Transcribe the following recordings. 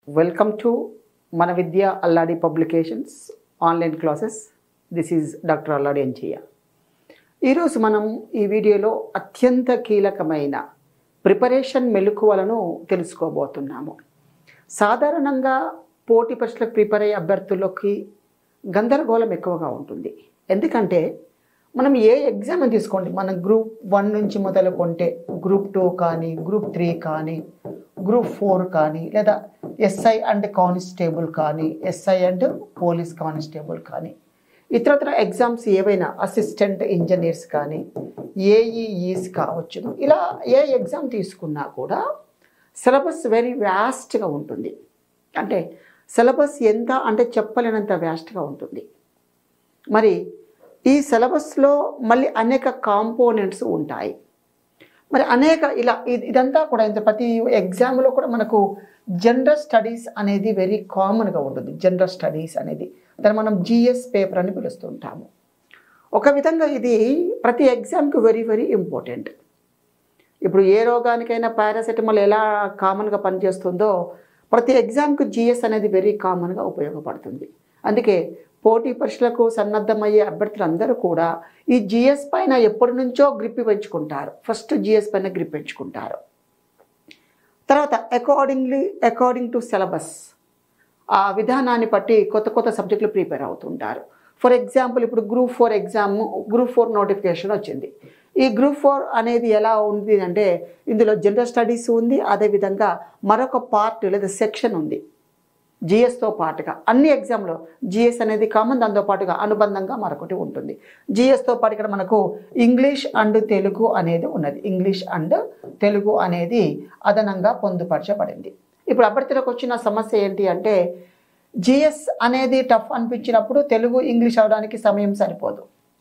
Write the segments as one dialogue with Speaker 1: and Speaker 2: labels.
Speaker 1: welcome to మన Vidya Alladi publications online classes this is doctor Alladi Anchayya ఈరోజు మనం ఈ వీడియోలో అత్యంత కీలకమైన ప్రిపరేషన్ మెలకువలను తెలుసుకోబోతున్నాము సాధారణంగా పోటీ పరీక్షలకు ప్రిపేర్ అయ్యే అభ్యర్థులకి గందరగోళం ఎక్కువగా ఉంటుంది ఎందుకంటే మనం ఏ ఎగ్జామ్ తీసుకోండి మనం గ్రూప్ వన్ నుంచి మొదలుకొంటే గ్రూప్ టూ కానీ గ్రూప్ త్రీ కానీ గ్రూప్ ఫోర్ కానీ లేదా ఎస్ఐ అండ్ కానిస్టేబుల్ కానీ ఎస్ఐ అండ్ పోలీస్ కానిస్టేబుల్ కానీ ఇతరత్ర ఎగ్జామ్స్ ఏవైనా అసిస్టెంట్ ఇంజనీర్స్ కానీ ఏఈఈస్ కావచ్చును ఇలా ఏ ఎగ్జామ్ తీసుకున్నా కూడా సిలబస్ వెరీ వ్యాస్ట్గా ఉంటుంది అంటే సిలబస్ ఎంత అంటే చెప్పలేనంత వ్యాస్ట్గా ఉంటుంది మరి ఈ సిలబస్లో మళ్ళీ అనేక కాంపోనెంట్స్ ఉంటాయి మరి అనేక ఇలా ఇది- ఇదంతా కూడా ఇంత ప్రతి ఎగ్జామ్లో కూడా మనకు జనరల్ స్టడీస్ అనేది వెరీ కామన్గా ఉంటుంది జనరల్ స్టడీస్ అనేది దాన్ని మనం జిఎస్ పేపర్ అని పిలుస్తుంటాము ఒక విధంగా ఇది ప్రతి ఎగ్జామ్కి వెరీ వెరీ ఇంపార్టెంట్ ఇప్పుడు ఏ రోగానికైనా పారాసెటమాల్ ఎలా కామన్గా పనిచేస్తుందో ప్రతి ఎగ్జామ్కి జిఎస్ అనేది వెరీ కామన్గా ఉపయోగపడుతుంది అందుకే పోటీ పరీక్షలకు సన్నద్ధమయ్యే అభ్యర్థులందరూ కూడా ఈ జిఎస్ పైన ఎప్పటి నుంచో గ్రిప్ పెంచుకుంటారు ఫస్ట్ జిఎస్ పైన గ్రిప్ పెంచుకుంటారు తర్వాత అకార్డింగ్లీ అకార్డింగ్ టు సిలబస్ ఆ విధానాన్ని బట్టి కొత్త కొత్త సబ్జెక్టులు ప్రిపేర్ అవుతుంటారు ఫర్ ఎగ్జాంపుల్ ఇప్పుడు group four exam group four notification వచ్చింది ఈ గ్రూప్ ఫోర్ అనేది ఎలా ఉంది అంటే ఇందులో జనరల్ స్టడీస్ ఉంది అదేవిధంగా మరొక పార్ట్ లేదా సెక్షన్ ఉంది జిఎస్తో పాటుగా అన్ని ఎగ్జామ్లో జిఎస్ అనేది కామన్ దాంతో పాటుగా అనుబంధంగా మరొకటి ఉంటుంది జిఎస్తో పాటు ఇక్కడ మనకు ఇంగ్లీష్ అండ్ తెలుగు అనేది ఉన్నది ఇంగ్లీష్ అండ్ తెలుగు అనేది అదనంగా పొందుపరచబడింది ఇప్పుడు అభ్యర్థులకు వచ్చిన సమస్య ఏంటి అంటే జిఎస్ అనేది టఫ్ అనిపించినప్పుడు తెలుగు ఇంగ్లీష్ అవడానికి సమయం సరిపోదు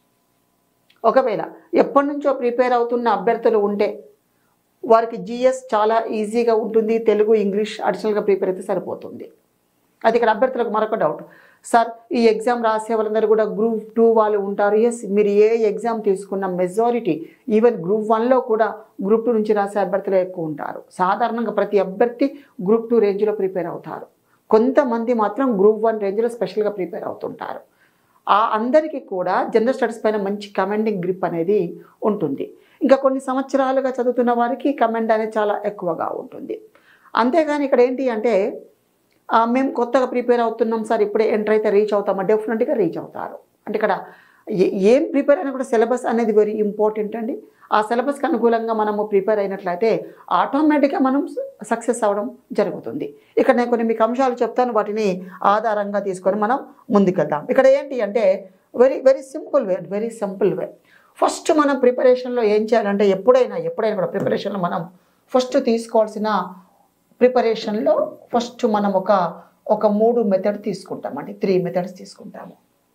Speaker 1: ఒకవేళ ఎప్పటి నుంచో ప్రిపేర్ అవుతున్న అభ్యర్థులు ఉంటే వారికి జిఎస్ చాలా ఈజీగా ఉంటుంది తెలుగు ఇంగ్లీష్ అడిషనల్గా ప్రిపేర్ అయితే సరిపోతుంది అది ఇక్కడ అభ్యర్థులకు మరొక డౌట్ సార్ ఈ ఎగ్జామ్ రాసే వాళ్ళందరూ కూడా గ్రూప్ టూ వాళ్ళు ఉంటారు ఎస్ మీరు ఏ ఎగ్జామ్ తీసుకున్న మెజారిటీ ఈవెన్ గ్రూప్ వన్లో కూడా గ్రూప్ టూ నుంచి రాసే అభ్యర్థులు ఎక్కువ ఉంటారు సాధారణంగా ప్రతి అభ్యర్థి గ్రూప్ టూ రేంజ్లో ప్రిపేర్ అవుతారు కొంతమంది మాత్రం గ్రూప్ వన్ రేంజ్లో స్పెషల్గా ప్రిపేర్ అవుతుంటారు ఆ అందరికీ కూడా జనరల్ స్టడీస్ పైన మంచి కమాండింగ్ గ్రిప్ అనేది ఉంటుంది ఇంకా కొన్ని సంవత్సరాలుగా చదువుతున్న వారికి కమాండ్ అనేది చాలా ఎక్కువగా ఉంటుంది అంతేగాని ఇక్కడ ఏంటి అంటే ఆ, మేము కొత్తగా ప్రిపేర్ అవుతున్నాం సార్ ఇప్పుడే ఎంటర్ అయితే రీచ్ అవుతామా డెఫినెట్గా రీచ్ అవుతారు అంటే ఇక్కడ ఏ- ఏం ప్రిపేర్ అయినా కూడా సిలబస్ అనేది వెరీ ఇంపార్టెంట్ అండి ఆ సిలబస్కి అనుకూలంగా మనము ప్రిపేర్ అయినట్లయితే ఆటోమేటిక్గా మనం సక్సెస్ అవ్వడం జరుగుతుంది ఇక్కడ నేను కొన్ని మీకు అంశాలు చెప్తాను వాటిని ఆధారంగా తీసుకొని మనం ముందుకెళ్దాం ఇక్కడ ఏంటి అంటే very very simple way very simple way first మనం ప్రిపరేషన్లో ఏం చేయాలంటే ఎప్పుడైనా ఎప్పుడైనా కూడా ప్రిపరేషన్లో మనం ఫస్ట్ తీసుకోవాల్సిన ప్రిపరేషన్లో ఫస్ట్ మనం ఒక ఒక మూడు మెథడ్ తీసుకుంటామండి త్రీ మెథడ్స్ తీసుకుంటాము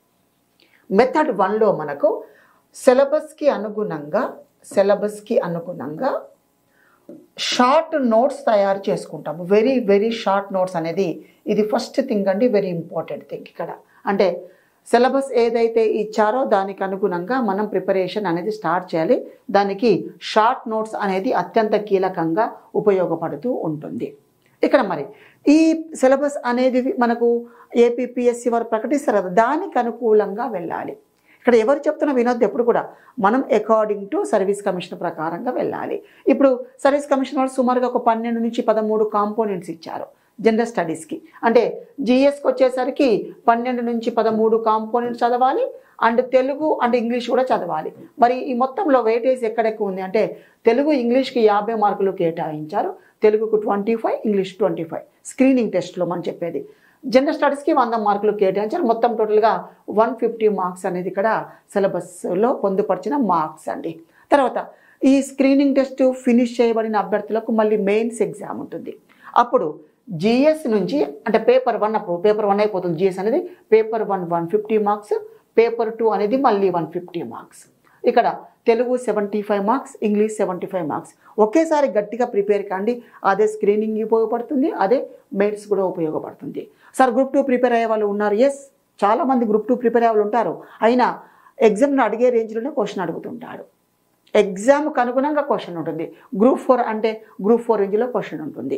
Speaker 1: మెథడ్ వన్లో మనకు సిలబస్కి అనుగుణంగా సిలబస్కి అనుగుణంగా షార్ట్ నోట్స్ తయారు చేసుకుంటాము వెరీ వెరీ షార్ట్ నోట్స్ అనేది ఇది ఫస్ట్ థింగ్ అండి వెరీ ఇంపార్టెంట్ థింగ్ ఇక్కడ అంటే సిలబస్ ఏదైతే ఇచ్చారో దానికి అనుగుణంగా మనం ప్రిపరేషన్ అనేది స్టార్ట్ చేయాలి దానికి షార్ట్ నోట్స్ అనేది అత్యంత కీలకంగా ఉపయోగపడుతూ ఉంటుంది ఇక్కడ మరి ఈ సిలబస్ అనేది మనకు ఏపీపీఎస్సి వారు ప్రకటిస్తారు కదా దానికి అనుకూలంగా వెళ్ళాలి ఇక్కడ ఎవరు చెప్తున్నా వినొద్దు ఎప్పుడు కూడా మనం అకార్డింగ్ టు సర్వీస్ కమిషన్ ప్రకారంగా వెళ్ళాలి ఇప్పుడు సర్వీస్ కమిషన్ వాళ్ళు సుమారుగా ఒక పన్నెండు నుంచి పదమూడు కాంపోనెంట్స్ ఇచ్చారు జనరల్ స్టడీస్కి అంటే జిఎస్కి వచ్చేసరికి పన్నెండు నుంచి పదమూడు కాంపోనెంట్స్ చదవాలి అండ్ తెలుగు అండ్ ఇంగ్లీష్ కూడా చదవాలి మరి ఈ మొత్తంలో వెయిటేజ్ ఎక్కడెక్కువ ఉంది అంటే తెలుగు ఇంగ్లీష్కి యాభై మార్కులు కేటాయించారు తెలుగుకు twenty five English twenty five screening టెస్ట్లో మనం చెప్పేది జనరల్ స్టడీస్కి వంద మార్కులు కేటాయించారు మొత్తం టోటల్గా వన్ ఫిఫ్టీ మార్క్స్ అనేది ఇక్కడ సిలబస్లో పొందుపరిచిన మార్క్స్ అండి తర్వాత ఈ స్క్రీనింగ్ టెస్ట్ ఫినిష్ చేయబడిన అభ్యర్థులకు మళ్ళీ మెయిన్స్ ఎగ్జామ్ ఉంటుంది అప్పుడు జిఎస్ నుంచి అంటే పేపర్ వన్ అప్పుడు పేపర్ వన్ అయిపోతుంది జిఎస్ అనేది paper one one fifty marks paper two అనేది మళ్ళీ వన్ ఫిఫ్టీ మార్క్స్ ఇక్కడ Telugu seventy five marks English seventy five marks ఒకేసారి గట్టిగా ప్రిపేర్ కాండి అదే స్క్రీనింగ్ ఉపయోగపడుతుంది అదే మెయిన్స్ కూడా ఉపయోగపడుతుంది సార్ గ్రూప్ టూ ప్రిపేర్ అయ్యే వాళ్ళు ఉన్నారు ఎస్ చాలామంది గ్రూప్ టూ ప్రిపేర్ అయ్యే వాళ్ళు ఉంటారు అయినా ఎగ్జామ్ను అడిగే రేంజ్లోనే క్వశ్చన్ అడుగుతుంటాడు ఎగ్జామ్కి అనుగుణంగా క్వశ్చన్ ఉంటుంది గ్రూప్ ఫోర్ అంటే గ్రూప్ ఫోర్ రేంజ్లో క్వశ్చన్ ఉంటుంది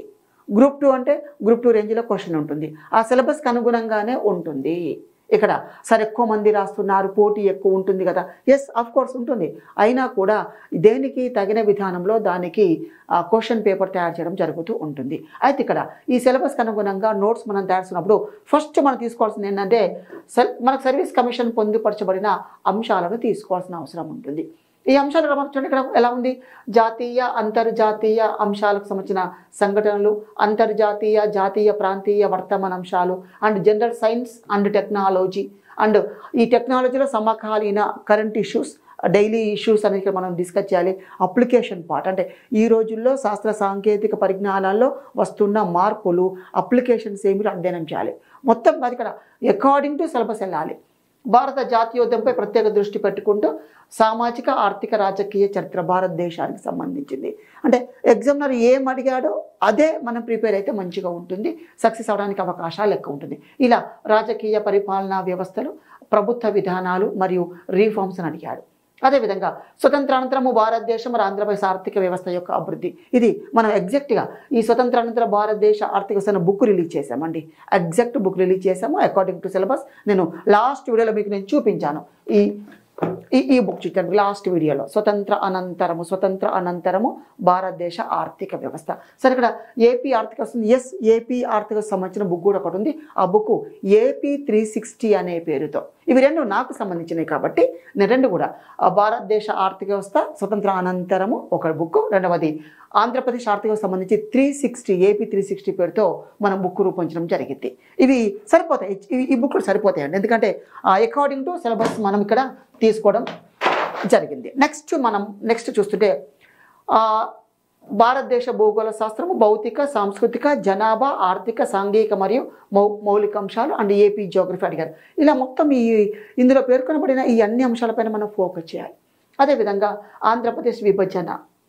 Speaker 1: గ్రూప్ టూ అంటే గ్రూప్ టూ రేంజ్లో క్వశ్చన్ ఉంటుంది ఆ సిలబస్కి అనుగుణంగానే ఉంటుంది ఇక్కడ సరే ఎక్కువ మంది రాస్తున్నారు పోటీ ఎక్కువ ఉంటుంది కదా ఎస్ ఆఫ్ కోర్స్ ఉంటుంది అయినా కూడా దేనికి తగిన విధానంలో దానికి క్వశ్చన్ పేపర్ తయారు చేయడం జరుగుతూ ఉంటుంది అయితే ఇక్కడ ఈ సిలబస్కి అనుగుణంగా నోట్స్ మనం తయారు చేసినప్పుడు ఫస్ట్ మనం తీసుకోవాల్సింది ఏంటంటే సెల్ మనకు సర్వీస్ కమిషన్ పొందుపరచబడిన అంశాలను తీసుకోవాల్సిన అవసరం ఉంటుంది ఈ అంశాలు చూడండి ఇక్కడ ఎలా ఉంది జాతీయ అంతర్జాతీయ అంశాలకు సంబంధించిన సంఘటనలు అంతర్జాతీయ జాతీయ ప్రాంతీయ వర్తమాన అంశాలు and general science and technology and ఈ టెక్నాలజీలో సమకాలీన కరెంట్ ఇష్యూస్ డైలీ ఇష్యూస్ అనేది ఇక్కడ మనం డిస్కస్ చేయాలి అప్లికేషన్ పార్ట్ అంటే ఈ రోజుల్లో శాస్త్ర సాంకేతిక పరిజ్ఞానాల్లో వస్తున్న మార్పులు అప్లికేషన్స్ ఏమి అధ్యయనం చేయాలి మొత్తం అది ఇక్కడ అకార్డింగ్ టు సిలబస్ వెళ్ళాలి భారత జాతీయోద్యమంపై ప్రత్యేక దృష్టి పెట్టుకుంటూ సామాజిక ఆర్థిక రాజకీయ చరిత్ర భారతదేశానికి సంబంధించింది అంటే ఎగ్జామినర్ ఏం అడిగాడో అదే మనం ప్రిపేర్ అయితే మంచిగా ఉంటుంది సక్సెస్ అవడానికి అవకాశాలు ఎక్కువ ఉంటుంది ఇలా రాజకీయ పరిపాలనా వ్యవస్థలు ప్రభుత్వ విధానాలు మరియు రీఫార్మ్స్ అని అడిగాడు అదేవిధంగా స్వతంత్రానంతరము భారతదేశం మరి ఆంధ్రప్రదేశ్ ఆర్థిక వ్యవస్థ యొక్క అభివృద్ధి ఇది మనం ఎగ్జాక్ట్గా ఈ స్వతంత్రానంతర భారతదేశ ఆర్థిక వ్యవస్థను బుక్ రిలీజ్ చేశామండి ఎగ్జాక్ట్ బుక్ రిలీజ్ చేశాము అకార్డింగ్ టు సిలబస్ నేను లాస్ట్ వీడియోలో మీకు నేను చూపించాను ఈ ఈ ఈ బుక్ చూచాను లాస్ట్ వీడియోలో స్వతంత్ర అనంతరము స్వతంత్ర అనంతరము భారతదేశ ఆర్థిక వ్యవస్థ సరే ఇక్కడ ఏపీ ఆర్థిక వస్తుంది ఎస్ ఏపీ ఆర్థిక సంబంధించిన బుక్ కూడా ఒకటి ఉంది ఆ బుక్ ఏపీ త్రీ సిక్స్టీ అనే పేరుతో ఇవి రెండు నాకు సంబంధించినవి కాబట్టి నేను రెండు కూడా ఆ భారతదేశ ఆర్థిక వ్యవస్థ స్వతంత్ర అనంతరము ఒక బుక్ రెండవది ఆంధ్రప్రదేశ్ ఆర్థిక వ్యవస్థ సంబంధించి three sixty AP three sixty పేరుతో మనం బుక్ రూపొందించడం జరిగింది ఇవి సరిపోతాయి ఇవి- ఈ బుక్లు సరిపోతాయండి ఎందుకంటే అకార్డింగ్ టు సిలబస్ మనం ఇక్కడ తీసుకోవడం జరిగింది నెక్స్ట్ మనం నెక్స్ట్ చూస్తుంటే ఆ, భారతదేశ భూగోళ శాస్త్రము భౌతిక సాంస్కృతిక జనాభా ఆర్థిక సాంఘిక మరియు మౌ మౌలిక అంశాలు అండ్ ఏపీ జియోగ్రఫీ అడిగారు ఇలా మొత్తం ఈ ఇందులో పేర్కొనబడిన ఈ అన్ని అంశాలపైన మనం ఫోకస్ చేయాలి అదేవిధంగా ఆంధ్రప్రదేశ్ విభజన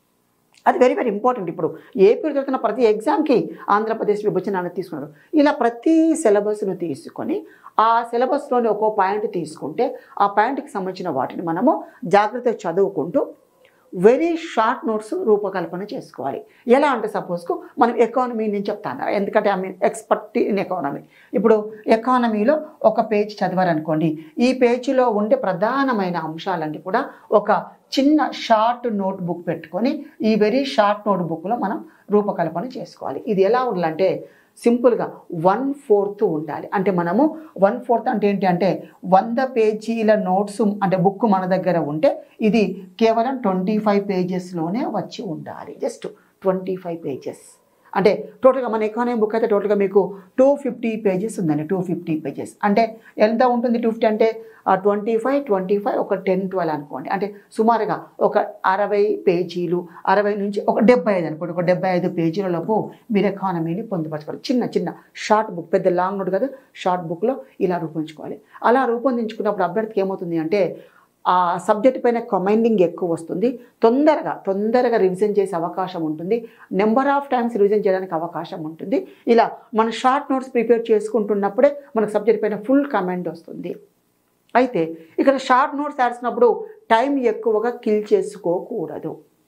Speaker 1: అది వెరీ వెరీ ఇంపార్టెంట్ ఇప్పుడు ఏపీ జరుగుతున్న ప్రతి ఎగ్జామ్కి ఆంధ్రప్రదేశ్ విభజన అనేది తీసుకున్నారు ఇలా ప్రతి సిలబస్ను తీసుకొని ఆ సిలబస్లోని ఒక్కో పాయింట్ తీసుకుంటే ఆ పాయింట్కి సంబంధించిన వాటిని మనము జాగ్రత్తగా చదువుకుంటూ వెరీ షార్ట్ నోట్స్ రూపకల్పన చేసుకోవాలి ఎలా అంటే సపోజ్కు మనం ఎకానమీ నేను చెప్తాను ఎందుకంటే I mean expert in economy ఇప్పుడు ఎకానమీలో ఒక పేజ్ చదివారనుకోండి ఈ పేజీలో ఉండే ప్రధానమైన అంశాలన్నీ కూడా ఒక చిన్న షార్ట్ నోట్ బుక్ పెట్టుకొని ఈ వెరీ షార్ట్ నోట్ బుక్లో మనం రూపకల్పన చేసుకోవాలి ఇది ఎలా ఉండాలంటే సింపుల్గా వన్ ఫోర్త్ ఉండాలి అంటే మనము వన్ ఫోర్త్ అంటే ఏంటి అంటే వంద పేజీల నోట్స్ అంటే బుక్ మన దగ్గర ఉంటే ఇది కేవలం ట్వంటీ ఫైవ్ పేజెస్లోనే వచ్చి ఉండాలి జస్ట్ ట్వంటీ ఫైవ్ పేజెస్ అంటే టోటల్గా మన ఎకానమీ బుక్ అయితే టోటల్గా మీకు టూ ఫిఫ్టీ పేజెస్ ఉందండి టూ ఫిఫ్టీ పేజెస్ అంటే ఎంత ఉంటుంది టూ ఫిఫ్టీ అంటే ట్వంటీ ఫైవ్ ట్వంటీ ఫైవ్ ఒక టెన్ ట్వెల్వ్ అనుకోండి అంటే సుమారుగా ఒక అరవై పేజీలు అరవై నుంచి ఒక డెబ్బై ఐదు అనుకోండి ఒక డెబ్బై ఐదు పేజీలలోపు మీరు ఎకానమీని పొందుపరచుకోవాలి చిన్న చిన్న షార్ట్ బుక్ పెద్ద లాంగ్ నోట్ కదా షార్ట్ బుక్లో ఇలా రూపొందించుకోవాలి అలా రూపొందించుకున్నప్పుడు అభ్యర్థికి ఏమవుతుంది అంటే ఆ సబ్జెక్ట్ పైన కమైండింగ్ ఎక్కువ వస్తుంది తొందరగా తొందరగా రివిజన్ చేసే అవకాశం ఉంటుంది నెంబర్ ఆఫ్ టైమ్స్ రివిజన్ చేయడానికి అవకాశం ఉంటుంది ఇలా మన షార్ట్ నోట్స్ ప్రిపేర్ చేసుకుంటున్నప్పుడే మనకు సబ్జెక్ట్ పైన ఫుల్ కమెంట్ వస్తుంది అయితే ఇక్కడ షార్ట్ నోట్స్ రాసినప్పుడు టైం ఎక్కువగా కిల్ చేసుకోకూడదు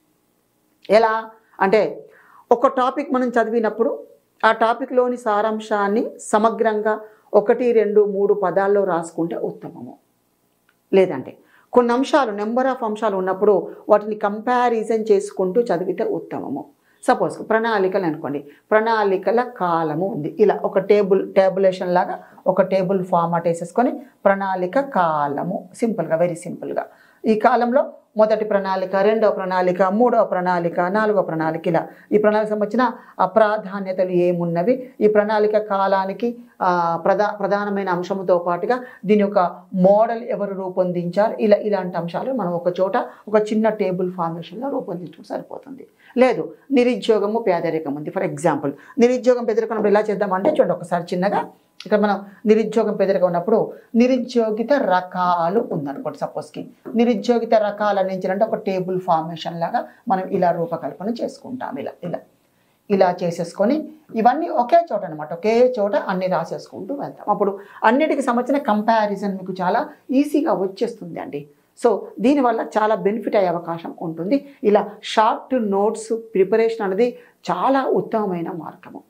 Speaker 1: ఎలా అంటే ఒక టాపిక్ మనం చదివినప్పుడు ఆ టాపిక్లోని సారాంశాన్ని సమగ్రంగా ఒకటి రెండు మూడు పదాల్లో రాసుకుంటే ఉత్తమము లేదంటే కొన్ని అంశాలు నెంబర్ ఆఫ్ అంశాలు ఉన్నప్పుడు వాటిని కంపారిజన్ చేసుకుంటూ చదివితే ఉత్తమము సపోజ్ ప్రణాళికలు అనుకోండి ప్రణాళికల కాలము ఉంది ఇలా ఒక టేబుల్ టేబులేషన్ లాగా ఒక టేబుల్ ఫార్మాట్ వేసేసుకొని ప్రణాళిక కాలము సింపుల్గా వెరీ సింపుల్గా ఈ కాలంలో మొదటి ప్రణాళిక రెండవ ప్రణాళిక మూడవ ప్రణాళిక నాలుగవ ప్రణాళిక ఇలా ఈ ప్రణాళిక సంబంధించిన ఆ ప్రాధాన్యతలు ఏమున్నవి ఈ ప్రణాళిక కాలానికి ఆ, ప్రధా ప్రధానమైన అంశంతో పాటుగా దీని యొక్క మోడల్ ఎవరు రూపొందించారు ఇలా ఇలాంటి అంశాలు మనం ఒక చోట ఒక చిన్న టేబుల్ ఫార్మేషన్లో రూపొందించడం సరిపోతుంది లేదు నిరుద్యోగము పేదరికం ఉంది ఫర్ ఎగ్జాంపుల్ నిరుద్యోగం పేదరికం ఎలా చేద్దామంటే చూడండి ఒకసారి చిన్నగా ఇక్కడ మనం నిరుద్యోగం పేదరికం ఉన్నప్పుడు నిరుద్యోగిత రకాలు ఉందనుకోండి సపోజ్కి నిరుద్యోగిత రకాలు అందించాలంటే ఒక టేబుల్ ఫార్మేషన్ లాగా మనం ఇలా రూపకల్పన చేసుకుంటాం ఇలా ఇలా ఇలా చేసేసుకొని ఇవన్నీ ఒకే చోట అనమాట ఒకే చోట అన్ని రాసేసుకుంటూ వెళ్తాం అప్పుడు అన్నిటికి సంబంధించిన కంపారిజన్ మీకు చాలా ఈజీగా వచ్చేస్తుంది అండి సో దీనివల్ల చాలా బెనిఫిట్ అయ్యే అవకాశం ఉంటుంది ఇలా షార్ట్ నోట్స్ ప్రిపరేషన్ అనేది చాలా ఉత్తమమైన మార్గము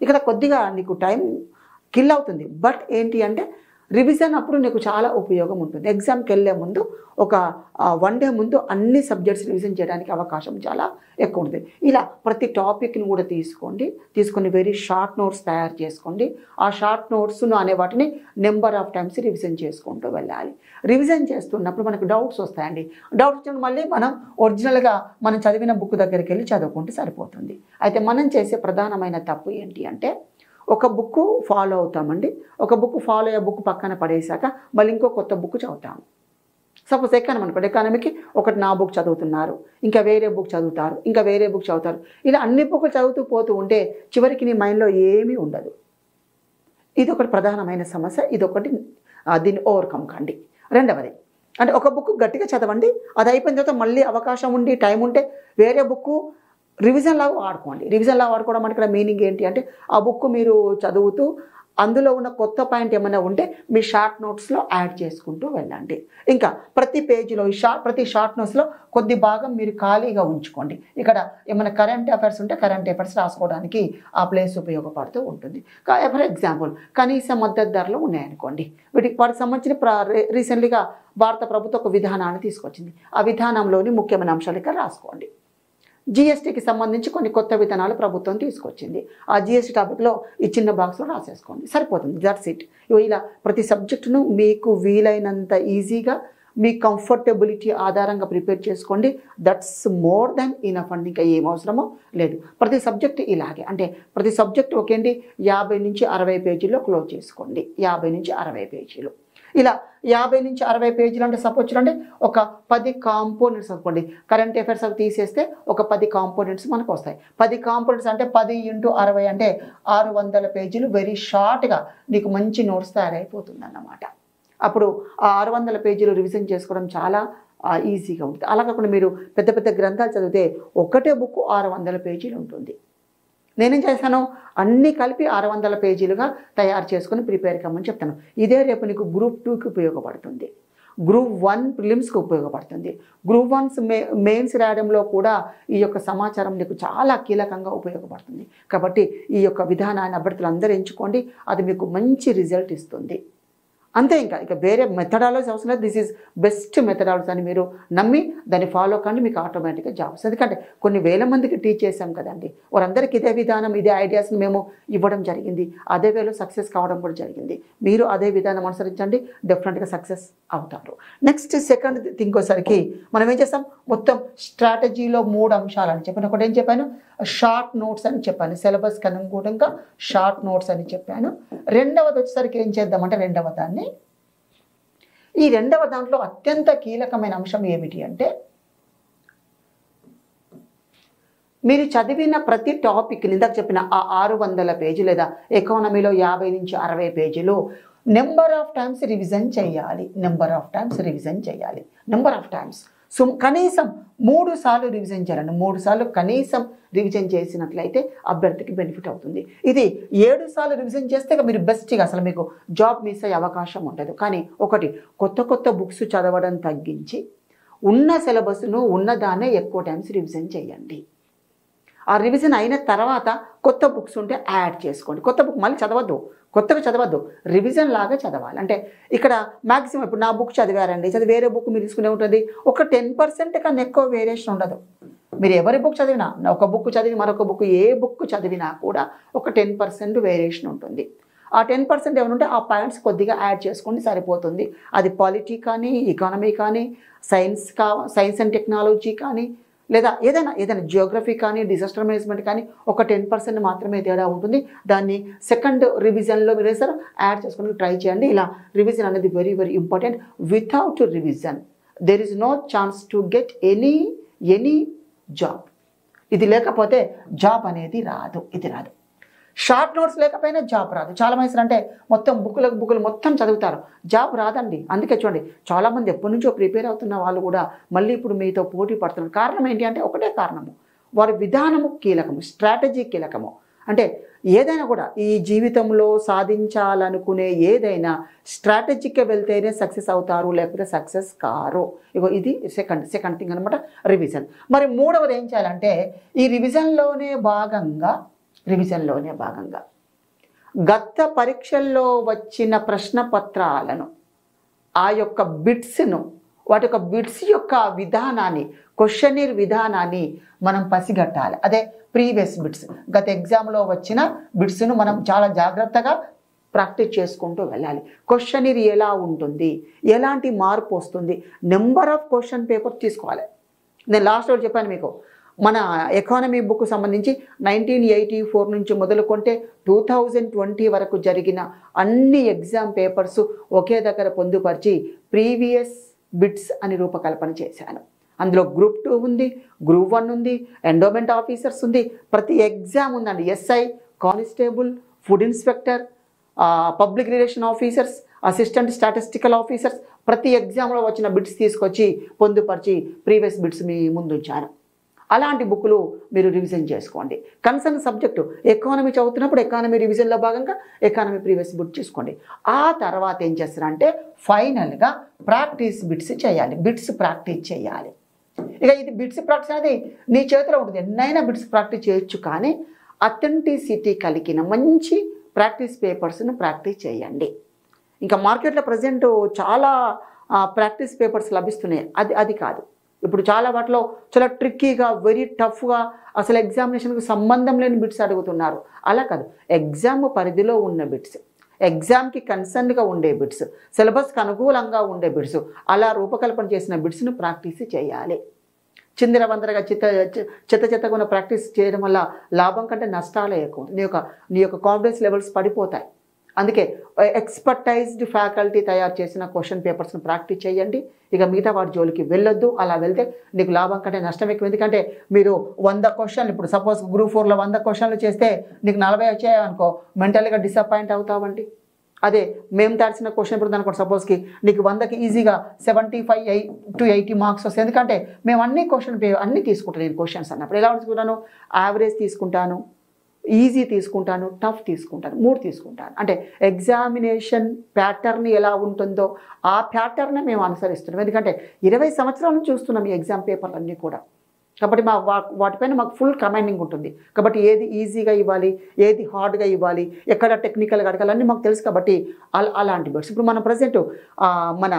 Speaker 1: ఇక్కడ కొద్దిగా నీకు టైం కిల్ అవుతుంది బట్ ఏంటి అంటే రివిజన్ అప్పుడు నీకు చాలా ఉపయోగం ఉంటుంది ఎగ్జామ్కి వెళ్ళే ముందు ఒక వన్ డే ముందు అన్ని సబ్జెక్ట్స్ రివిజన్ చేయడానికి అవకాశం చాలా ఎక్కువ ఉంటుంది ఇలా ప్రతి టాపిక్ని కూడా తీసుకోండి తీసుకొని వెరీ షార్ట్ నోట్స్ తయారు చేసుకోండి ఆ షార్ట్ నోట్స్ను అనే వాటిని నెంబర్ ఆఫ్ టైమ్స్ రివిజన్ చేసుకుంటూ వెళ్ళాలి రివిజన్ చేస్తున్నప్పుడు మనకు డౌట్స్ వస్తాయండి డౌట్స్ వచ్చినప్పుడు మళ్ళీ మనం ఒరిజినల్గా మనం చదివిన బుక్ దగ్గరికి వెళ్ళి చదువుకుంటే సరిపోతుంది అయితే మనం చేసే ప్రధానమైన తప్పు ఏంటి అంటే ఒక బుక్ ఫాలో అవుతామండి ఒక బుక్ ఫాలో అయ్యే బుక్ పక్కన పడేశాక మళ్ళీ ఇంకో కొత్త బుక్ చదువుతాము సపోజ్ ఎకానమీ అనుకోండి ఎకానమీకి ఒకటి నా బుక్ చదువుతున్నారు ఇంకా వేరే బుక్ చదువుతారు ఇంకా వేరే బుక్ చదువుతారు ఇలా అన్ని బుక్లు చదువుతూ పోతూ ఉంటే చివరికి నీ మైండ్లో ఏమీ ఉండదు ఇది ఒకటి ప్రధానమైన సమస్య ఇది ఒకటి ఆ, దీన్ని ఓవర్కమ్ కండి రెండవది అంటే ఒక బుక్ గట్టిగా చదవండి అది అయిపోయిన తర్వాత మళ్ళీ అవకాశం ఉండి టైం ఉంటే వేరే బుక్ రివిజన్ లాగా వాడుకోండి రివిజన్ లాగా వాడుకోవడం అంటే ఇక్కడ మీనింగ్ ఏంటి అంటే ఆ బుక్ మీరు చదువుతూ అందులో ఉన్న కొత్త పాయింట్ ఏమైనా ఉంటే మీ షార్ట్ నోట్స్లో యాడ్ చేసుకుంటూ వెళ్ళండి ఇంకా ప్రతి పేజీలో ఈ షార్ట్ ప్రతి షార్ట్ నోట్స్లో కొద్ది భాగం మీరు ఖాళీగా ఉంచుకోండి ఇక్కడ ఏమైనా కరెంట్ అఫైర్స్ ఉంటే కరెంట్ అఫైర్స్ రాసుకోవడానికి ఆ ప్లేస్ ఉపయోగపడుతూ ఉంటుంది ఫర్ ఎగ్జాంపుల్ కనీస మద్దతు ధరలు ఉన్నాయనుకోండి వీటికి వాటికి సంబంధించిన ప్ర రీసెంట్లీగా భారత ప్రభుత్వం ఒక విధానాన్ని తీసుకొచ్చింది ఆ విధానంలోని ముఖ్యమైన అంశాలు ఇక్కడ రాసుకోండి జిఎస్టీకి సంబంధించి కొన్ని కొత్త విధానాలు ప్రభుత్వం తీసుకొచ్చింది ఆ జిఎస్టీ టాపిక్లో ఈ చిన్న బాక్స్లో రాసేసుకోండి సరిపోతుంది దట్స్ ఇట్ ఇలా ప్రతి సబ్జెక్టును మీకు వీలైనంత ఈజీగా మీ కంఫర్టబిలిటీ ఆధారంగా ప్రిపేర్ చేసుకోండి దట్స్ మోర్ దెన్ ఇనఫ్ అండి ఇంకా ఏం అవసరమో లేదు ప్రతి సబ్జెక్ట్ ఇలాగే అంటే ప్రతి సబ్జెక్ట్ ఒకేంటి యాభై నుంచి అరవై పేజీల్లో క్లోజ్ చేసుకోండి యాభై నుంచి అరవై పేజీలు ఇలా యాభై నుంచి అరవై పేజీలు అంటే సపోజ్ అంటే ఒక పది కాంపోనెంట్స్ అనుకోండి కరెంట్ అఫైర్స్ అవి తీసేస్తే ఒక పది కాంపోనెంట్స్ మనకు వస్తాయి పది కాంపోనెంట్స్ అంటే పది ఇంటూ అరవై అంటే ఆరు వందల పేజీలు వెరీ షార్ట్గా నీకు మంచి నోట్స్ తయారైపోతుంది అన్నమాట అప్పుడు ఆ ఆరు వందల పేజీలు రివిజన్ చేసుకోవడం చాలా ఆ, ఈజీగా ఉంటుంది అలా కాకుండా మీరు పెద్ద పెద్ద గ్రంథాలు చదివితే ఒకటే బుక్ ఆరు వందల పేజీలు ఉంటుంది నేనేం చేశాను అన్నీ కలిపి ఆరు వందల పేజీలుగా తయారు చేసుకుని ప్రిపేర్ కమ్మని చెప్తాను ఇదే రేపు నీకు గ్రూప్ టూకి ఉపయోగపడుతుంది గ్రూప్ వన్ ప్రిలిమ్స్కి ఉపయోగపడుతుంది గ్రూప్ వన్స్ మే మెయిన్స్ రాయడంలో కూడా ఈ యొక్క సమాచారం నీకు చాలా కీలకంగా ఉపయోగపడుతుంది కాబట్టి ఈ యొక్క విధానాన్ని అభ్యర్థులు అందరూ ఎంచుకోండి అది మీకు మంచి రిజల్ట్ ఇస్తుంది అంతే ఇంకా ఇక వేరే మెథడాలజీ అవసరం లేదు దిస్ ఈజ్ బెస్ట్ మెథడాలజీ అని మీరు నమ్మి దాన్ని ఫాలో కండి మీకు ఆటోమేటిక్గా జాబ్స్ ఎందుకంటే కొన్ని వేల మందికి టీచ్ చేశాం కదండి వారందరికీ ఇదే విధానం ఇదే ఐడియాస్ని మేము ఇవ్వడం జరిగింది అదే వేలో సక్సెస్ కావడం కూడా జరిగింది మీరు అదే విధానం అనుసరించండి డెఫినెట్గా సక్సెస్ అవుతారు నెక్స్ట్ సెకండ్ థింగ్ వచ్చేసరికి మనం ఏం చేస్తాం మొత్తం స్ట్రాటజీలో మూడు అంశాలు అని చెప్పాను ఒకటి ఏం చెప్పాను షార్ట్ నోట్స్ అని చెప్పాను సిలబస్కి అనుగుణంగా షార్ట్ నోట్స్ అని చెప్పాను రెండవది వచ్చేసరికి ఏం చేద్దామంటే రెండవ దాన్ని ఈ రెండవ దాంట్లో అత్యంత కీలకమైన అంశం ఏమిటి అంటే మీరు చదివిన ప్రతి టాపిక్ ఇందాక చెప్పిన ఆ ఆరు వందల పేజీ లేదా ఎకానమీలో యాభై నుంచి అరవై పేజీలు నెంబర్ ఆఫ్ టైమ్స్ రివిజన్ చేయాలి నెంబర్ ఆఫ్ టైమ్స్ రివిజన్ చేయాలి నెంబర్ ఆఫ్ టైమ్స్ సో కనీసం మూడు సార్లు రివిజన్ చేయాలండి మూడు సార్లు కనీసం రివిజన్ చేసినట్లయితే అభ్యర్థికి బెనిఫిట్ అవుతుంది ఇది ఏడు సార్లు రివిజన్ చేస్తే ఇక మీరు బెస్ట్గా అసలు మీకు జాబ్ మిస్ అయ్యే అవకాశం ఉండదు కానీ ఒకటి కొత్త కొత్త బుక్స్ చదవడం తగ్గించి ఉన్న సిలబస్ను ఉన్నదాన్నే ఎక్కువ టైమ్స్ రివిజన్ చేయండి ఆ రివిజన్ అయిన తర్వాత కొత్త బుక్స్ ఉంటే యాడ్ చేసుకోండి కొత్త బుక్ మళ్ళీ చదవద్దు కొత్తగా చదవద్దు రివిజన్ లాగా చదవాలి అంటే ఇక్కడ మ్యాక్సిమం ఇప్పుడు నా బుక్ చదివారండి చదివి వేరే బుక్ మీరు తీసుకునే ఉంటుంది ఒక టెన్ పర్సెంట్ కన్నా ఎక్కువ వేరియేషన్ ఉండదు మీరు ఎవరి బుక్ చదివినా ఒక బుక్ చదివి మరొక బుక్ ఏ బుక్ చదివినా కూడా ఒక టెన్ పర్సెంట్ వేరియేషన్ ఉంటుంది ఆ టెన్ పర్సెంట్ ఏమైనా ఉంటే ఆ పాయింట్స్ కొద్దిగా యాడ్ చేసుకోండి సరిపోతుంది అది పాలిటీ కానీ ఎకానమీ కానీ సైన్స్ కా సైన్స్ అండ్ టెక్నాలజీ కానీ లేదా ఏదైనా ఏదైనా జియోగ్రఫీ కానీ డిజాస్టర్ మేనేజ్మెంట్ కానీ ఒక టెన్ పర్సెంట్ మాత్రమే తేడా ఉంటుంది దాన్ని సెకండ్ రివిజన్లో మీరు సార్ యాడ్ చేసుకుని ట్రై చేయండి ఇలా రివిజన్ అనేది very very important without revision there is no chance to get any any job ఇది లేకపోతే జాబ్ అనేది రాదు ఇది రాదు షార్ట్ నోట్స్ లేకపోయినా జాబ్ రాదు చాలా మంది అంటే మొత్తం బుక్కులకు బుక్కులు మొత్తం చదువుతారు జాబ్ రాదండి అందుకే చూడండి చాలామంది ఎప్పటి నుంచో ప్రిపేర్ అవుతున్న వాళ్ళు కూడా మళ్ళీ ఇప్పుడు మీతో పోటీ పడుతున్నారు కారణం ఏంటి అంటే ఒకటే కారణము వారి విధానము కీలకము స్ట్రాటజీ కీలకము అంటే ఏదైనా కూడా ఈ జీవితంలో సాధించాలనుకునే ఏదైనా స్ట్రాటజీకి వెళ్తేనే సక్సెస్ అవుతారు లేకపోతే సక్సెస్ కారు ఇగో ఇది సెకండ్ సెకండ్ థింగ్ అనమాట రివిజన్ మరి మూడవది ఏం చేయాలంటే ఈ రివిజన్లోనే భాగంగా రివిజన్లోనే భాగంగా గత పరీక్షల్లో వచ్చిన ప్రశ్న పత్రాలను ఆ యొక్క బిట్స్ను వాటి యొక్క బిట్స్ యొక్క విధానాన్ని క్వశ్చనీర్ విధానాన్ని మనం పసిగట్టాలి అదే ప్రీవియస్ బిట్స్ గత ఎగ్జామ్లో వచ్చిన బిట్స్ను మనం చాలా జాగ్రత్తగా ప్రాక్టీస్ చేసుకుంటూ వెళ్ళాలి క్వశ్చనీర్ ఎలా ఉంటుంది ఎలాంటి మార్పు వస్తుంది నెంబర్ ఆఫ్ క్వశ్చన్ పేపర్ తీసుకోవాలి నేను లాస్ట్ రోజు చెప్పాను మీకు మన ఎకానమీ బుక్ సంబంధించి నైన్టీన్ ఎయిటీ ఫోర్ నుంచి మొదలుకొంటే టూ థౌజండ్ ట్వంటీ వరకు జరిగిన అన్ని ఎగ్జామ్ పేపర్స్ ఒకే దగ్గర పొందుపరిచి ప్రీవియస్ బిట్స్ అని రూపకల్పన చేశాను అందులో గ్రూప్ టూ ఉంది గ్రూప్ వన్ ఉంది ఎండోమెంట్ ఆఫీసర్స్ ఉంది ప్రతి ఎగ్జామ్ ఉందండి SI constable food inspector public relation officers assistant statistical officers ప్రతి ఎగ్జామ్లో వచ్చిన బిట్స్ తీసుకొచ్చి పొందుపరిచి ప్రీవియస్ బిట్స్ మీ ముందు ఉంచాను అలాంటి బుక్లు మీరు రివిజన్ చేసుకోండి కన్సర్న్ సబ్జెక్టు ఎకానమీ చదువుతున్నప్పుడు ఎకానమీ రివిజన్లో భాగంగా ఎకానమీ ప్రీవియస్ బుక్ చూసుకోండి ఆ తర్వాత ఏం చేస్తారంటే ఫైనల్గా ప్రాక్టీస్ బిట్స్ చేయాలి బిట్స్ ప్రాక్టీస్ చేయాలి ఇక ఇది బిట్స్ ప్రాక్టీస్ అనేది నీ చేతిలో ఉంటుంది ఎన్నైనా బిట్స్ ప్రాక్టీస్ చేయొచ్చు కానీ అథెంటిసిటీ కలిగిన మంచి ప్రాక్టీస్ పేపర్స్ను ప్రాక్టీస్ చేయండి ఇంకా మార్కెట్లో ప్రజెంట్ చాలా ప్రాక్టీస్ పేపర్స్ లభిస్తున్నాయి అది అది కాదు ఇప్పుడు చాలా వాటిలో చాలా ట్రిక్కీగా వెరీ టఫ్గా అసలు ఎగ్జామినేషన్కి సంబంధం లేని బిట్స్ అడుగుతున్నారు అలా కాదు ఎగ్జామ్ పరిధిలో ఉన్న బిట్స్ ఎగ్జామ్కి కన్సర్న్గా ఉండే బిట్స్ సిలబస్కి అనుకూలంగా ఉండే బిట్స్ అలా రూపకల్పన చేసిన బిట్స్ను ప్రాక్టీస్ చేయాలి చిందర వందరగా చిత్త చెత్త చెత్తగా ఉన్న ప్రాక్టీస్ చేయడం వల్ల లాభం కంటే నష్టాలే ఎక్కువ నీ యొక్క నీ యొక్క కాన్ఫిడెన్స్ లెవెల్స్ పడిపోతాయి అందుకే ఎక్స్పర్టైజ్డ్ ఫ్యాకల్టీ తయారు చేసిన క్వశ్చన్ పేపర్స్ని ప్రాక్టీస్ చేయండి ఇక మిగతా వాటి జోలికి వెళ్ళొద్దు అలా వెళ్తే నీకు లాభం కంటే నష్టం ఎక్కువ ఎందుకంటే మీరు వంద క్వశ్చన్లు ఇప్పుడు సపోజ్ గ్రూప్ ఫోర్లో వంద క్వశ్చన్లు చేస్తే నీకు నలభై వచ్చాయనుకో మెంటల్గా డిసప్పాయింట్ అవుతావండి అదే మేము తడిసిన క్వశ్చన్ ఇప్పుడు అనుకోండి సపోజ్కి నీకు వందకి ఈజీగా seventy five eight to eighty marks వస్తాయి ఎందుకంటే మేము అన్ని క్వశ్చన్ పే అన్నీ తీసుకుంటాను నేను క్వశ్చన్స్ అన్నప్పుడు ఎలా తీసుకుంటాను యావరేజ్ తీసుకుంటాను ఈజీ తీసుకుంటాను టఫ్ తీసుకుంటాను మూడు తీసుకుంటాను అంటే ఎగ్జామినేషన్ ప్యాటర్న్ ఎలా ఉంటుందో ఆ ప్యాటర్న్ మేము అనుసరిస్తున్నాం ఎందుకంటే ఇరవై సంవత్సరాల నుంచి చూస్తున్నాం ఈ ఎగ్జామ్ పేపర్లు అన్నీ కూడా కాబట్టి మా వా వాటిపైన మాకు ఫుల్ కమాండింగ్ ఉంటుంది కాబట్టి ఏది ఈజీగా ఇవ్వాలి ఏది హార్డ్గా ఇవ్వాలి ఎక్కడ టెక్నికల్గా అడగాలన్నీ మాకు తెలుసు కాబట్టి అలా అలాంటి బట్స్ ఇప్పుడు మనం ప్రజెంట్ మన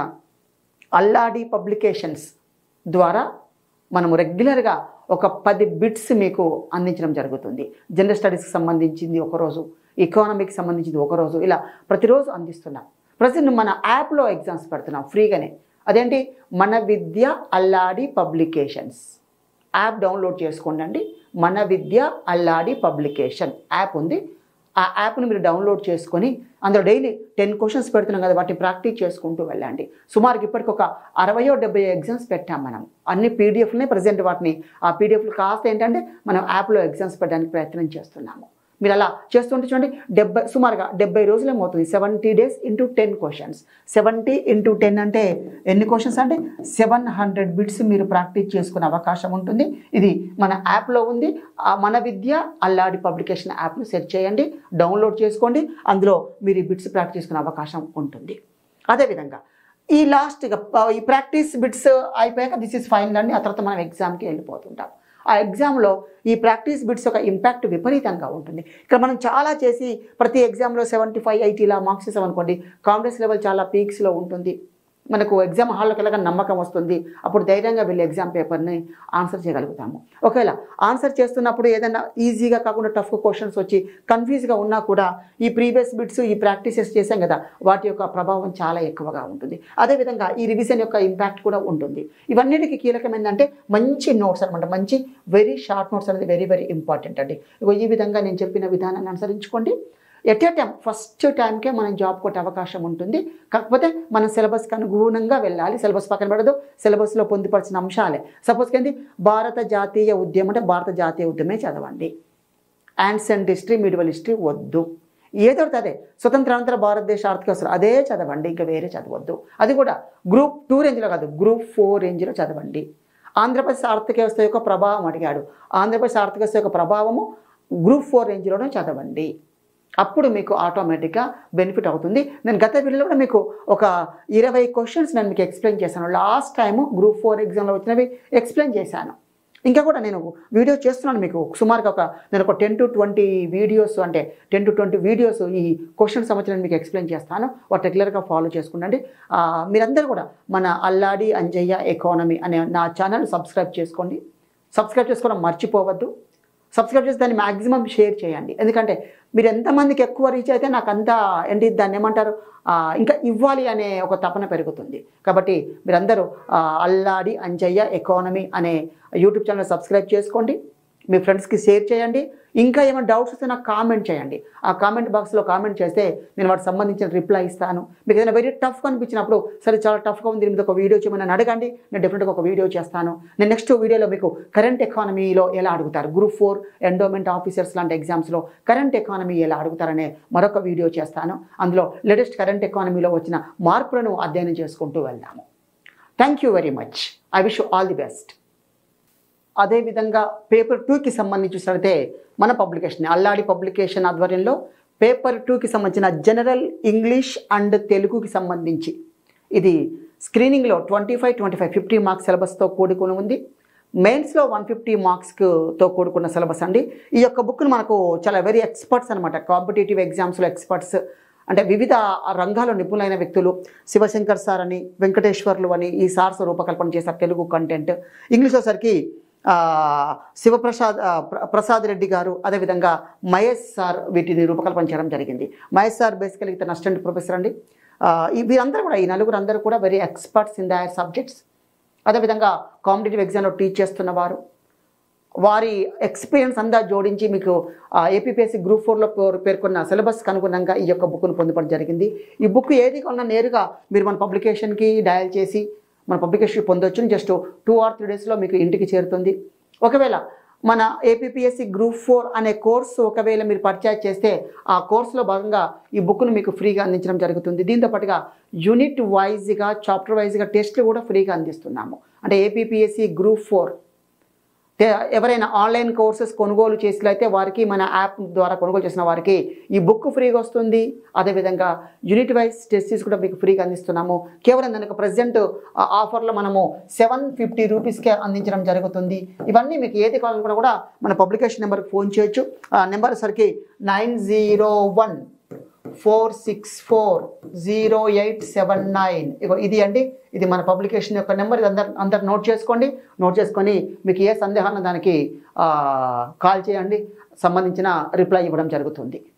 Speaker 1: అల్లాడి పబ్లికేషన్స్ ద్వారా మనము రెగ్యులర్గా ఒక పది బిట్స్ మీకు అందించడం జరుగుతుంది జనరల్ స్టడీస్కి సంబంధించింది ఒకరోజు ఎకానమీకి సంబంధించింది ఒకరోజు ఇలా ప్రతిరోజు అందిస్తున్నాం ప్రజెంట్ మన యాప్లో ఎగ్జామ్స్ పెడుతున్నాం ఫ్రీగానే అదేంటి మన Vidya Alladi publications app download చేసుకోండి మన విద్య అల్లాడి పబ్లికేషన్ యాప్ ఉంది ఆ యాప్ని మీరు డౌన్లోడ్ చేసుకొని అందులో డైలీ టెన్ క్వశ్చన్స్ పెడుతున్నాం కదా వాటిని ప్రాక్టీస్ చేసుకుంటూ వెళ్ళండి సుమారుకి ఇప్పటికి ఒక అరవయో డెబ్బై ఎగ్జామ్స్ పెట్టాం మనం అన్ని పీడిఎఫ్లనే ప్రజెంట్ వాటిని ఆ పీడిఎఫ్లు కాస్త ఏంటంటే మనం యాప్లో ఎగ్జామ్స్ పెట్టడానికి ప్రయత్నం చేస్తున్నాము మీరు అలా చేస్తుంటే చూడండి డెబ్బై సుమారుగా డెబ్బై రోజులు ఏమవుతుంది seventy days into ten questions seventy into ten అంటే ఎన్ని క్వశ్చన్స్ అంటే సెవెన్ హండ్రెడ్ బిట్స్ మీరు ప్రాక్టీస్ చేసుకునే అవకాశం ఉంటుంది ఇది మన యాప్లో ఉంది ఆ మన విద్య అల్లాడి పబ్లికేషన్ యాప్ను సెర్చ్ చేయండి డౌన్లోడ్ చేసుకోండి అందులో మీరు ఈ బిట్స్ ప్రాక్టీస్ చేసుకునే అవకాశం ఉంటుంది అదేవిధంగా ఈ లాస్ట్గా ఈ ప్రాక్టీస్ బిట్స్ అయిపోయాక దిస్ ఇస్ ఫైనల్ అండి ఆ తర్వాత మనం ఎగ్జామ్కి వెళ్ళిపోతుంటాం ఆ ఎగ్జామ్లో ఈ ప్రాక్టీస్ బిట్స్ యొక్క ఇంపాక్ట్ విపరీతంగా ఉంటుంది ఇక్కడ మనం చాలా చేసి ప్రతి ఎగ్జామ్లో సెవెంటీ ఫైవ్ ఎయిటీ ఇలా మార్క్స్ ఇస్తామనుకోండి కాన్ఫిడెన్స్ లెవెల్ చాలా పీక్స్లో ఉంటుంది మనకు ఎగ్జామ్ హాల్లోకి వెళ్ళగా నమ్మకం వస్తుంది అప్పుడు ధైర్యంగా వెళ్ళి ఎగ్జామ్ పేపర్ని ఆన్సర్ చేయగలుగుతాము ఒకవేళ ఆన్సర్ చేస్తున్నప్పుడు ఏదైనా ఈజీగా కాకుండా టఫ్ క్వశ్చన్స్ వచ్చి కన్ఫ్యూజ్గా ఉన్నా కూడా ఈ ప్రీవియస్ బిట్స్ ఈ ప్రాక్టీసెస్ చేశాం కదా వాటి యొక్క ప్రభావం చాలా ఎక్కువగా ఉంటుంది అదేవిధంగా ఈ రివిజన్ యొక్క ఇంపాక్ట్ కూడా ఉంటుంది ఇవన్నిటికీ కీలకం ఏంటంటే మంచి నోట్స్ అనమాట మంచి వెరీ షార్ట్ నోట్స్ అనేది వెరీ వెరీ ఇంపార్టెంట్ అండి ఇగో ఈ విధంగా నేను చెప్పిన విధానాన్ని అనుసరించుకోండి ఎట్ ఏ టైం ఫస్ట్ టైంకే మనం జాబ్ కొట్టే అవకాశం ఉంటుంది కాకపోతే మనం సిలబస్కి అనుగుణంగా వెళ్ళాలి సిలబస్ పక్కన పడదు సిలబస్లో పొందుపరిచిన అంశాలే సపోజ్కి ఏంటి భారత జాతీయ ఉద్యమం అంటే భారత జాతీయ ఉద్యమే చదవండి యాన్సెంట్ హిస్టరీ మిడివల్ హిస్టరీ వద్దు ఏదో ఒకటి అదే స్వతంత్రానంతర భారతదేశ ఆర్థిక వ్యవస్థ అదే చదవండి ఇంకా వేరే చదవద్దు అది కూడా గ్రూప్ టూ రేంజ్లో కాదు గ్రూప్ ఫోర్ రేంజ్లో చదవండి ఆంధ్రప్రదేశ్ ఆర్థిక వ్యవస్థ యొక్క ప్రభావం అడిగాడు ఆంధ్రప్రదేశ్ ఆర్థిక వ్యవస్థ యొక్క ప్రభావము గ్రూప్ ఫోర్ రేంజ్లోనే చదవండి అప్పుడు మీకు ఆటోమేటిక్గా బెనిఫిట్ అవుతుంది నేను గత వీడియోలో కూడా మీకు ఒక ఇరవై క్వశ్చన్స్ నేను మీకు ఎక్స్ప్లెయిన్ చేశాను లాస్ట్ టైము గ్రూప్ ఫోర్ ఎగ్జామ్లో వచ్చినవి ఎక్స్ప్లెయిన్ చేశాను ఇంకా కూడా నేను వీడియో చేస్తున్నాను మీకు సుమారుగా ఒక నేను ఒక టెన్ టు ట్వంటీ వీడియోస్ అంటే టెన్ టు ట్వంటీ వీడియోస్ ఈ క్వశ్చన్ సంబంధించిన మీకు ఎక్స్ప్లెయిన్ చేస్తాను వాటి రెగ్యులర్గా ఫాలో చేసుకుండండి ఆ, మీరందరూ కూడా మన అల్లాడి అంజయ్య ఎకానమీ అనే నా ఛానల్ సబ్స్క్రైబ్ చేసుకోండి సబ్స్క్రైబ్ చేసుకోవడం మర్చిపోవద్దు సబ్స్క్రైబ్ చేసి దాన్ని మ్యాక్సిమం షేర్ చేయండి ఎందుకంటే మీరు ఎంతమందికి ఎక్కువ రీచ్ అయితే నాకు అంత ఏంటి దాన్ని ఏమంటారు ఆ, ఇంకా ఇవ్వాలి అనే ఒక తపన పెరుగుతుంది కాబట్టి మీరందరూ ఆ, అల్లాడి అంజయ్య ఎకానమీ అనే యూట్యూబ్ ఛానల్ సబ్స్క్రైబ్ చేసుకోండి మీ ఫ్రెండ్స్కి షేర్ చేయండి ఇంకా ఏమైనా డౌట్స్ వస్తే నాకు కామెంట్ చేయండి ఆ కామెంట్ బాక్స్లో కామెంట్ చేస్తే నేను వాటికి సంబంధించిన రిప్లై ఇస్తాను మీకు ఏదైనా వెరీ టఫ్గా అనిపించినప్పుడు సరే చాలా టఫ్గా ఉంది దీని మీద ఒక వీడియో చేయమని నన్ను అడగండి నేను డెఫినెట్గా ఒక వీడియో చేస్తాను నేను నెక్స్ట్ వీడియోలో మీకు కరెంట్ ఎకానమీలో ఎలా అడుగుతారు గ్రూప్ ఫోర్ ఎండోమెంట్ ఆఫీసర్స్ లాంటి ఎగ్జామ్స్లో కరెంట్ ఎకానమీ ఎలా అడుగుతారనే మరొక వీడియో చేస్తాను అందులో లేటెస్ట్ కరెంట్ ఎకానమీలో వచ్చిన మార్పులను అధ్యయనం చేసుకుంటూ వెళ్దాము thank you very much I wish all the best అదేవిధంగా పేపర్ టూకి సంబంధించి చూసినట్లయితే మన పబ్లికేషన్ అల్లాడి పబ్లికేషన్ ఆధ్వర్యంలో పేపర్ టూకి సంబంధించిన జనరల్ ఇంగ్లీష్ అండ్ తెలుగుకి సంబంధించి ఇది స్క్రీనింగ్లో twenty five twenty five fifty marks సిలబస్తో కూడుకుని ఉంది మెయిన్స్లో వన్ ఫిఫ్టీ మార్క్స్తో కూడుకున్న సిలబస్ అండి ఈ యొక్క బుక్ను మనకు చాలా వెరీ ఎక్స్పర్ట్స్ అనమాట కాంపిటేటివ్ ఎగ్జామ్స్లో ఎక్స్పర్ట్స్ అంటే వివిధ రంగాల్లో నిపుణులైన వ్యక్తులు శివశంకర్ సార్ అని వెంకటేశ్వర్లు అని ఈ సార్స్ రూపకల్పన చేశారు తెలుగు కంటెంట్ ఇంగ్లీష్ వచ్చేసరికి ఆ, శివప్రసాద్ ఆ, ప్ర- ప్రసాద్ రెడ్డి గారు అదేవిధంగా మహేష్ సార్ వీటిని రూపకల్పన చేయడం జరిగింది మహేష్ సార్ బేసికలీ ఇతను అసిస్టెంట్ ప్రొఫెసర్ అండి ఆ, ఈ- వీరందరూ కూడా ఈ నలుగురు అందరూ కూడా very experts in their subjects అదేవిధంగా కాంపిటేటివ్ ఎగ్జామ్లో టీచ్ చేస్తున్న వారు వారి ఎక్స్పీరియన్స్ అంతా జోడించి మీకు ఏపీపీఎస్సీ గ్రూప్ ఫోర్లో పేర్కొన్న సిలబస్కి అనుగుణంగా ఈ యొక్క బుక్ను పొందుపడడం జరిగింది ఈ బుక్ ఏది కొన్నా నేరుగా మీరు మన పబ్లికేషన్కి డయల్ చేసి మన పబ్లికేషన్ పొందొచ్చు జస్ట్ టూ ఆర్ త్రీ డేస్లో మీకు ఇంటికి చేరుతుంది ఒకవేళ మన ఏపీపీఎస్సీ గ్రూప్ ఫోర్ అనే కోర్సు ఒకవేళ మీరు పర్చేజ్ చేస్తే ఆ కోర్సులో భాగంగా ఈ బుక్ను మీకు ఫ్రీగా అందించడం జరుగుతుంది దీంతో పాటుగా యూనిట్ వైజ్గా చాప్టర్ వైజ్గా టెస్ట్లు కూడా ఫ్రీగా అందిస్తున్నాము అంటే ఏపీపీఎస్సీ గ్రూప్ ఫోర్ తే- ఎవరైనా ఆన్లైన్ కోర్సెస్ కొనుగోలు చేసినట్లయితే వారికి మన యాప్ ద్వారా కొనుగోలు చేసిన వారికి ఈ బుక్ ఫ్రీగా వస్తుంది అదేవిధంగా యూనిట్ వైజ్ టెస్టీస్ కూడా మీకు ఫ్రీగా అందిస్తున్నాము కేవలం దానికి ప్రజెంట్ ఆఫర్లో మనము సెవెన్ ఫిఫ్టీ రూపీస్కే అందించడం జరుగుతుంది ఇవన్నీ మీకు ఏది కావాలనుకున్నా కూడా మన పబ్లికేషన్ నెంబర్కి ఫోన్ చేయొచ్చు ఆ నెంబర్ సరికి nine zero one four six four zero eight seven nine ఇగో ఇది అండి ఇది మన పబ్లికేషన్ యొక్క నెంబర్ ఇది అందరు అందరు నోట్ చేసుకోండి నోట్ చేసుకొని మీకు ఏ సందేహాన్ని దానికి ఆ, కాల్ చేయండి సంబంధించిన రిప్లై ఇవ్వడం జరుగుతుంది